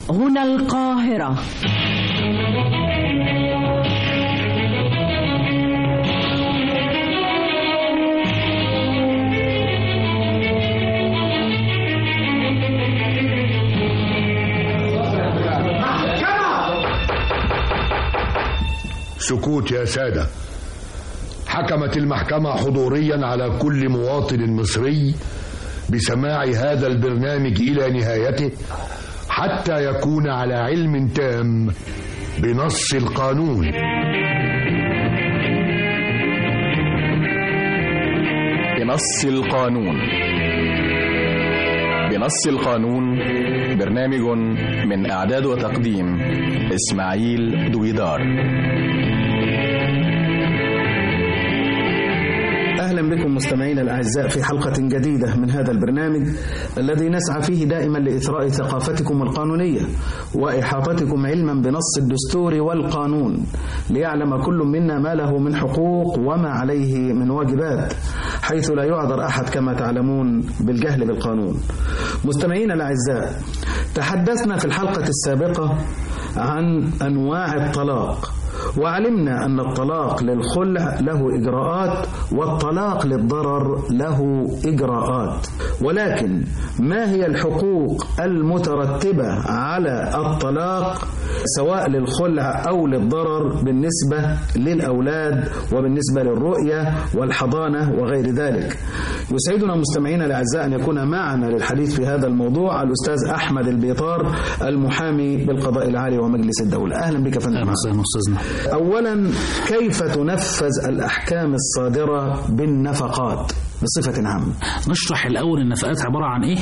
هنا القاهرة سكوت يا سادة حكمت المحكمة حضوريا على كل مواطن مصري بسماع هذا البرنامج إلى نهايته حتى يكون على علم تام بنص القانون بنص القانون بنص القانون برنامج من إعداد وتقديم إسماعيل دويدار أهلا بكم مستمعينا الأعزاء في حلقة جديدة من هذا البرنامج الذي نسعى فيه دائما لإثراء ثقافتكم القانونية وإحاطتكم علما بنص الدستور والقانون ليعلم كل منا ما له من حقوق وما عليه من واجبات حيث لا يعذر أحد كما تعلمون بالجهل بالقانون مستمعينا الأعزاء تحدثنا في الحلقة السابقة عن أنواع الطلاق وعلمنا أن الطلاق للخلع له إجراءات والطلاق للضرر له إجراءات ولكن ما هي الحقوق المترتبة على الطلاق سواء للخلع أو للضرر بالنسبة للأولاد وبالنسبة للرؤية والحضانة وغير ذلك يسعدنا مستمعينا الأعزاء أن يكون معنا للحديث في هذا الموضوع الأستاذ أحمد البيطار المحامي بالقضاء العالي ومجلس الدولة أهلا بك فندم أهلا وسهلا أستاذنا أولا كيف تنفذ الأحكام الصادرة بالنفقات بصفة عامة نشرح الأول النفقات عبارة عن إيه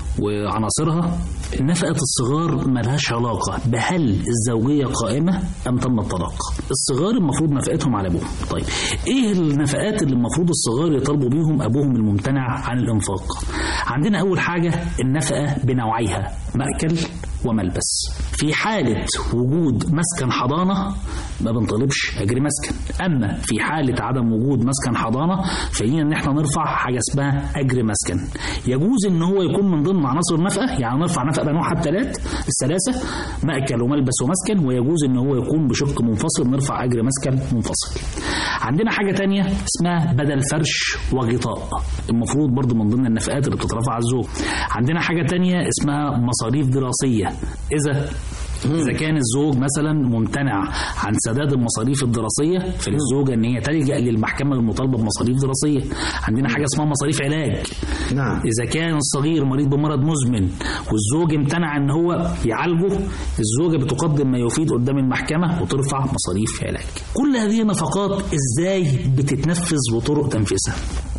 وعناصرها نفقة الصغار ملهاش علاقة بهل الزوجية قائمة أم تم الطلاق الصغار المفروض نفقتهم على أبوهم طيب إيه النفقات اللي المفروض الصغار يطالبوا بيهم أبوهم الممتنع عن الإنفاق عندنا أول حاجة النفقة بنوعيها مأكل وملبس في حالة وجود مسكن حضانة ما بنطالبش أجر مسكن أما في حالة عدم وجود مسكن حضانة فإن إن إحنا نرفع حاجة اسمها أجر مسكن يجوز إن هو يكون من ضمن عناصر النفقة يعني نرفع نفقة بأنواعها الثلاث الثلاثة مأكل وملبس ومسكن ويجوز إن هو يكون بشق منفصل نرفع أجر مسكن منفصل عندنا حاجة تانية اسمها بدل فرش وغطاء المفروض برضو من ضمن النفقات اللي بتترفع على الزوج عندنا حاجة تانية اسمها مصاريف دراسية إذا إذا كان الزوج مثلا ممتنع عن سداد المصاريف الدراسية فللزوجة إن هي تلجأ للمحكمة للمطالبة بمصاريف دراسية عندنا حاجة اسمها مصاريف علاج نعم إذا كان الصغير مريض بمرض مزمن والزوج امتنع إن هو يعالجه الزوجة بتقدم ما يفيد قدام المحكمة وترفع مصاريف علاج كل هذه النفقات إزاي بتتنفذ وطرق تنفيذها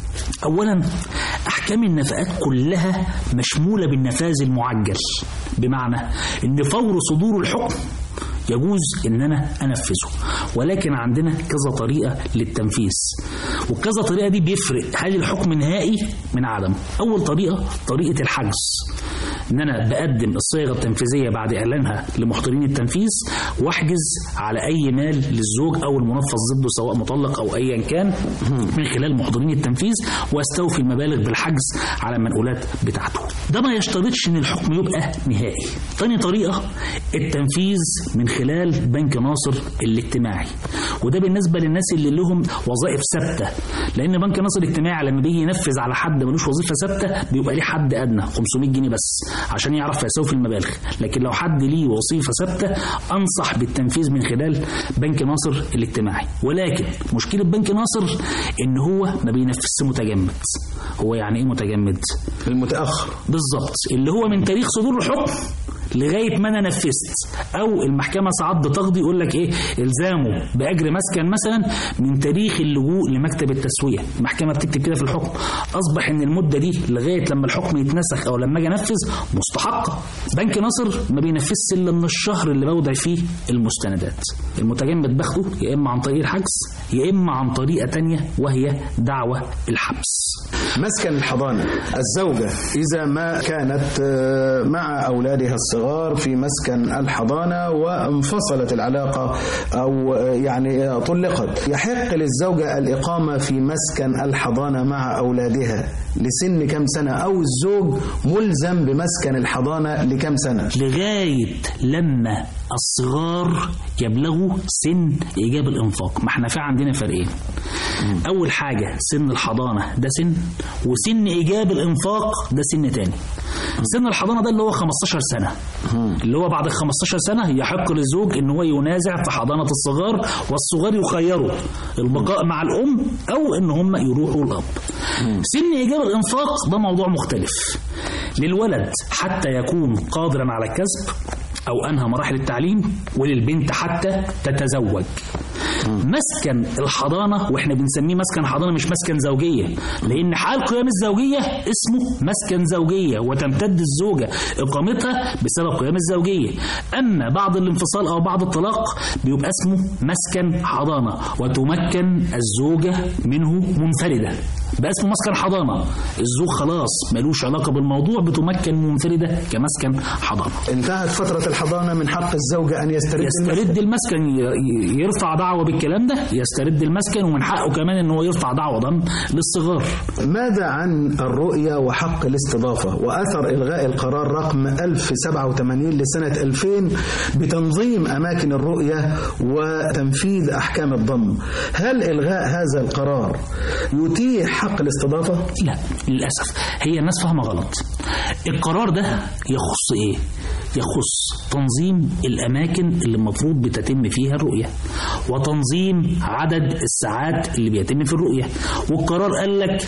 اولا احكام النفقات كلها مشموله بالنفاذ المعجل بمعنى ان فور صدور الحكم يجوز ان انا انفذه ولكن عندنا كذا طريقه للتنفيذ وكذا طريقه دي بيفرق هل الحكم نهائي من عدمه اول طريقه طريقه الحجز ان انا بقدم الصيغه التنفيذيه بعد اعلانها لمحضرين التنفيذ واحجز على اي مال للزوج او المنفذ ضده سواء مطلق او ايا كان من خلال محضرين التنفيذ واستوفي المبالغ بالحجز على المنقولات بتاعته ده ما يشترطش ان الحكم يبقى نهائي تاني طريقه التنفيذ من خلال بنك ناصر الاجتماعي وده بالنسبه للناس اللي لهم وظائف ثابته لان بنك ناصر الاجتماعي لما بيجي ينفذ على حد ملوش وظيفه ثابته بيبقى ليه حد ادنى 500 جنيه بس عشان يعرف يسوي المبالغ لكن لو حد ليه وظيفه ثابته انصح بالتنفيذ من خلال بنك ناصر الاجتماعي ولكن مشكله بنك ناصر ان هو ما بينفذش متجمد هو يعني ايه متجمد المتأخر بالظبط اللي هو من تاريخ صدور الحكم لغايه ما انا نفذت او المحكمه ساعات بتقضي يقول لك ايه الزامه باجر مسكن مثلا من تاريخ اللجوء لمكتب التسويه المحكمه بتكتب كده في الحكم اصبح ان المده دي لغايه لما الحكم يتنسخ او لما اجي انفذ مستحقه بنك ناصر ما بينفذش الا من الشهر اللي بودع فيه المستندات المتجمد باخده يا اما عن طريق الحجز يا اما عن طريقه تانية وهي دعوه الحبس مسكن الحضانة الزوجة إذا ما كانت آه، مع أولادها الصغار الصغار في مسكن الحضانة وانفصلت العلاقة أو يعني طلقت يحق للزوجة الإقامة في مسكن الحضانة مع أولادها لسن كم سنة أو الزوج ملزم بمسكن الحضانة لكم سنة لغاية لما الصغار يبلغوا سن إيجاب الإنفاق ما احنا في عندنا فرقين أول حاجة سن الحضانة ده سن وسن إيجاب الإنفاق ده سن تاني سن الحضانة ده اللي هو 15 سنة اللي هو بعد ال 15 سنة يحق للزوج إن هو ينازع في حضانة الصغار والصغار يخيروا البقاء مع الأم أو إن هم يروحوا الأب سن إيجاب الإنفاق ده موضوع مختلف للولد حتى يكون قادرا على الكسب أو أنهى مراحل التعليم وللبنت حتى تتزوج مسكن الحضانة واحنا بنسميه مسكن حضانة مش مسكن زوجية لأن حال قيام الزوجية اسمه مسكن زوجية وتمتد الزوجة إقامتها بسبب قيام الزوجية أما بعد الانفصال أو بعد الطلاق بيبقى اسمه مسكن حضانة وتمكن الزوجة منه منفردة بقى اسمه مسكن حضانة الزوج خلاص ملوش علاقة بالموضوع بتمكن منفردة كمسكن حضانة انتهت فترة الحضانة من حق الزوجة أن يسترد المسكن. يسترد المسكن ي- ي- يرفع دعوة بالكلام ده يسترد المسكن ومن حقه كمان ان هو يرفع دعوة ضم للصغار ماذا عن الرؤية وحق الاستضافة وأثر إلغاء القرار رقم 1087 لسنة 2000 بتنظيم أماكن الرؤية وتنفيذ أحكام الضم هل إلغاء هذا القرار يتيح حق الاستضافة؟ لا للأسف هي الناس فاهمة غلط القرار ده يخص ايه يخص تنظيم الأماكن اللي المفروض بتتم فيها الرؤية وتنظيم عدد الساعات اللي بيتم في الرؤية والقرار قال لك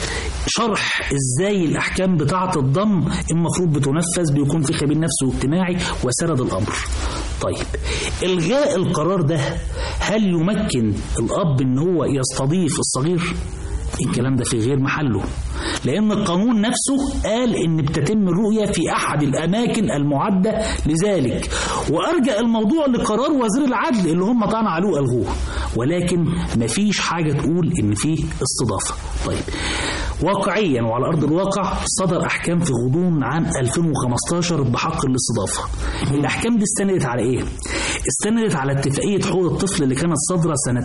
شرح ازاي الأحكام بتاعة الضم المفروض بتنفذ بيكون في خبير نفسي واجتماعي وسرد الأمر طيب إلغاء القرار ده هل يمكن الأب إن هو يستضيف الصغير؟ الكلام ده في غير محله لأن القانون نفسه قال إن بتتم الرؤية في أحد الأماكن المعدة لذلك وأرجع الموضوع لقرار وزير العدل اللي هم طعن عليه وألغوه ولكن مفيش حاجة تقول إن فيه استضافة طيب واقعيا وعلى ارض الواقع صدر احكام في غضون عام 2015 بحق الاستضافه. الاحكام دي استندت على ايه؟ استندت على اتفاقيه حقوق الطفل اللي كانت صادره سنه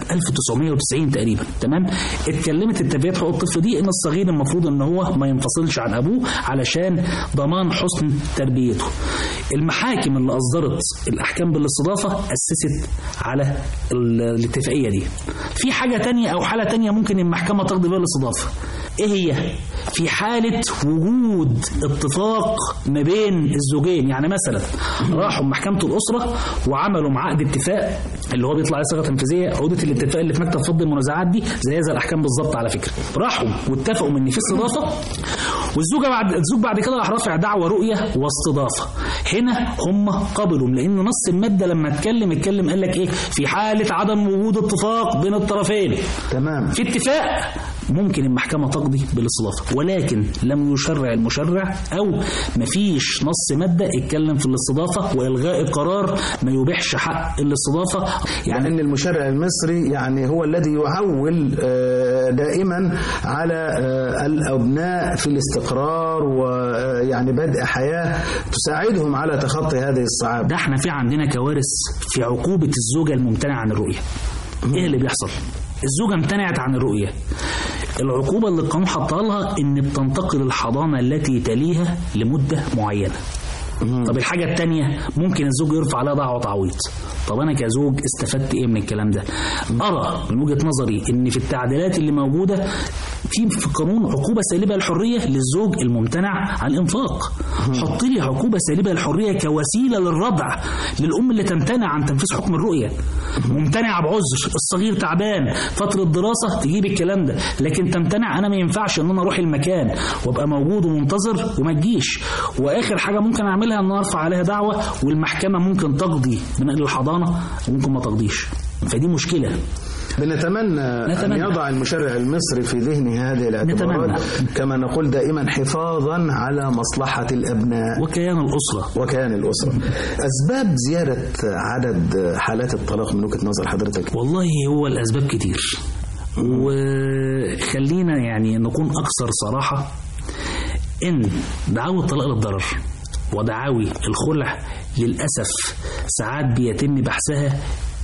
1990 تقريبا، تمام؟ اتكلمت اتفاقيه حقوق الطفل دي ان الصغير المفروض ان هو ما ينفصلش عن ابوه علشان ضمان حسن تربيته. المحاكم اللي اصدرت الاحكام بالاستضافه اسست على ال- الاتفاقيه دي. في حاجه تانية او حاله تانية ممكن المحكمه تقضي بها الاستضافه. ايه هي؟ في حالة وجود اتفاق ما بين الزوجين يعني مثلا راحوا محكمة الأسرة وعملوا مع عقد اتفاق اللي هو بيطلع عليه صيغة تنفيذية عقودة الاتفاق اللي في مكتب فض المنازعات دي زي هذا الأحكام بالظبط على فكرة راحوا واتفقوا ان في استضافة والزوجة بعد الزوج بعد كده راح رافع دعوى رؤية واستضافة هنا هم قبلوا لأن نص المادة لما اتكلم اتكلم قال لك ايه في حالة عدم وجود اتفاق بين الطرفين تمام في اتفاق ممكن المحكمة تقضي بالاستضافة ولكن لم يشرع المشرع أو مفيش نص مادة اتكلم في الاستضافة وإلغاء القرار ما يبيحش حق الاستضافة يعني يعني ان المشرع المصري يعني هو الذي يعول آه، دائما على آه، الابناء في الاستقرار ويعني بدء حياه تساعدهم على تخطي هذه الصعاب ده احنا في عندنا كوارث في عقوبة الزوجة الممتنعة عن الرؤية ايه اللي بيحصل الزوجة امتنعت عن الرؤية العقوبة اللي القانون حطها لها ان بتنتقل الحضانة التي تليها لمدة معينة طب الحاجة التانية ممكن الزوج يرفع عليها دعوة تعويض طب أنا كزوج استفدت إيه من الكلام ده؟ أرى من وجهة نظري إن في التعديلات اللي موجودة في في القانون عقوبة سالبة للحرية للزوج الممتنع عن الإنفاق حط لي عقوبة سالبة للحرية كوسيلة للردع للأم اللي تمتنع عن تنفيذ حكم الرؤية ممتنعة بعذر الصغير تعبان فترة دراسة تجيب الكلام ده لكن تمتنع أنا ما ينفعش إن أنا أروح المكان وأبقى موجود ومنتظر وما تجيش وآخر حاجة ممكن أعملها إن أنا أرفع عليها دعوة والمحكمة ممكن تقضي بنقل الحضانة وممكن ما تقضيش فدي مشكلة بنتمنى أن نتمنى. يضع المشرع المصري في ذهنه هذه الاعتبارات نتمنى. كما نقول دائما حفاظا على مصلحة الأبناء وكيان الأسرة وكيان الأسرة أسباب زيادة عدد حالات الطلاق من وجهة نظر حضرتك والله هو الأسباب كتير وخلينا يعني نكون أكثر صراحة إن دعاوى الطلاق للضرر ودعاوي الخلع للأسف ساعات بيتم بحثها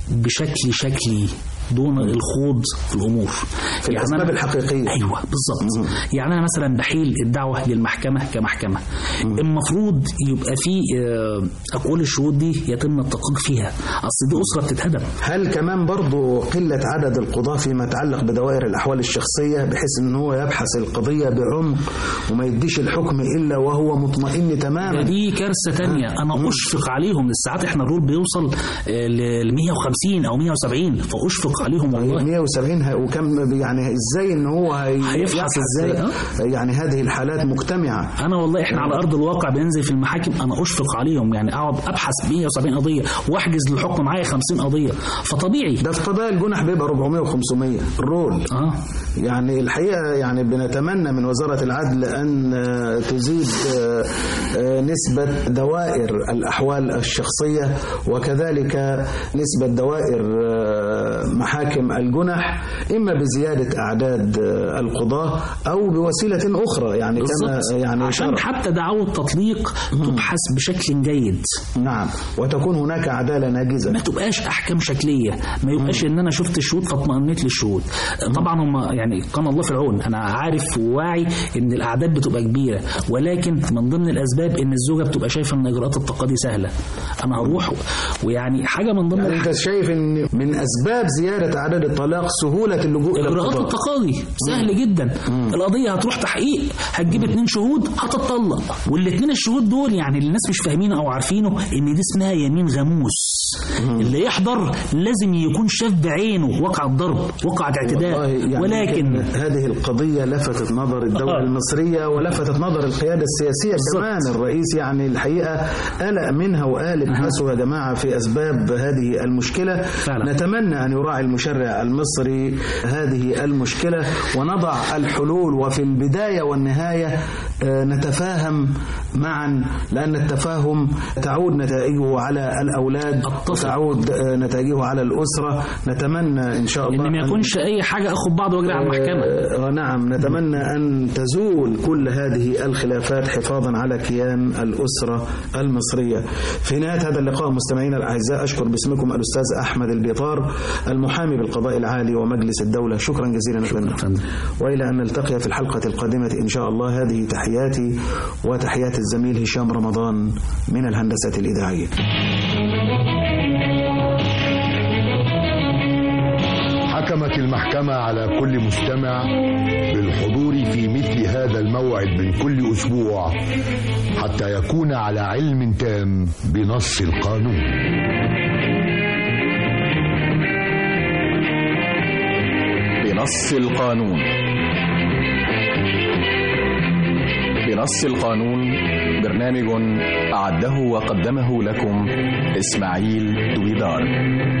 بشكل شكلي دون الخوض في الامور في الاسباب أنا- الحقيقيه ايوه بالظبط يعني انا مثلا بحيل الدعوه للمحكمه كمحكمه المفروض يبقى في آه، اقوال الشهود دي يتم التدقيق فيها اصل دي اسره بتتهدم هل كمان برضو قلة عدد القضاة فيما يتعلق بدوائر الأحوال الشخصية بحيث أن هو يبحث القضية بعمق وما يديش الحكم إلا وهو مطمئن ده تماما دي كارثه تانية انا اشفق عليهم الساعات احنا الرول بيوصل ل 150 او 170 فاشفق عليهم والله 170 ه- وكم يعني ازاي ان هو هي- هيفحص يبحث إزاي؟ ازاي يعني هذه الحالات مجتمعه انا والله احنا على ارض الواقع بننزل في المحاكم انا اشفق عليهم يعني اقعد ابحث 170 قضيه واحجز للحكم معايا 50 قضيه فطبيعي ده في قضايا الجنح بيبقى 400 و500 الرول اه يعني الحقيقة يعني بنتمنى من وزارة العدل أن آه، تزيد آه، آه، نسبة دوائر الأحوال الشخصية وكذلك نسبة دوائر آه، محاكم الجنح إما بزيادة أعداد آه، القضاة أو بوسيلة أخرى يعني كما بالظبط يعني عشان شرع. حتى دعوة تطليق تبحث بشكل جيد نعم وتكون هناك عدالة ناجزة ما تبقاش احكام شكليه ما يبقاش ان انا شفت الشهود فاطمئنيت للشهود طبعا هم يعني كان الله في العون انا عارف وواعي ان الاعداد بتبقى كبيره ولكن من ضمن الاسباب ان الزوجه بتبقى شايفه ان اجراءات التقاضي سهله انا هروح ويعني حاجه من ضمن يعني الح- أنت شايف أن من أسباب زيادة عدد الطلاق سهولة اللجوء إلى اجراءات القضاء التقاضي سهل جدا القضيه هتروح تحقيق هتجيب اتنين شهود هتطلق والاتنين الشهود دول يعني الناس مش فاهمينه او عارفينه ان دي اسمها يمين غموس اللي يحضر لازم يكون شاف بعينه وقع الضرب وقع والله اعتداء يعني ولكن يمكن هذه القضية لفتت نظر الدولة آه. المصرية ولفتت نظر القيادة السياسية بالظبط. كمان الرئيس يعني الحقيقة قلق منها وقال ابحثوا يا جماعة في أسباب هذه المشكلة فعلا. نتمنى أن يراعي المشرع المصري هذه المشكلة ونضع الحلول وفي البداية والنهاية آه، نتفاهم معا لأن التفاهم تعود نتائجه على الأولاد أتفق. وتعود آه، نتائجه على الأسرة نتمنى إن شاء الله ان ما أن- يكونش اي حاجه اخد بعض واجري على المحكمه آه نعم نتمنى أن تزول كل هذه الخلافات حفاظا على كيان الأسرة المصرية في نهاية هذا اللقاء مستمعينا الأعزاء أشكر باسمكم الأستاذ أحمد البيطار المحامي بالقضاء العالي ومجلس الدولة شكرا جزيلا أتمنى فندم. وإلى أن نلتقي في الحلقة القادمة إن شاء الله هذه تحياتي وتحيات الزميل هشام رمضان من الهندسة الإذاعية حكمت المحكمة على كل مستمع بالحضور في مثل هذا الموعد من كل أسبوع حتى يكون على علم تام بنص القانون بنص القانون بنص القانون برنامج أعده وقدمه لكم إسماعيل دويدار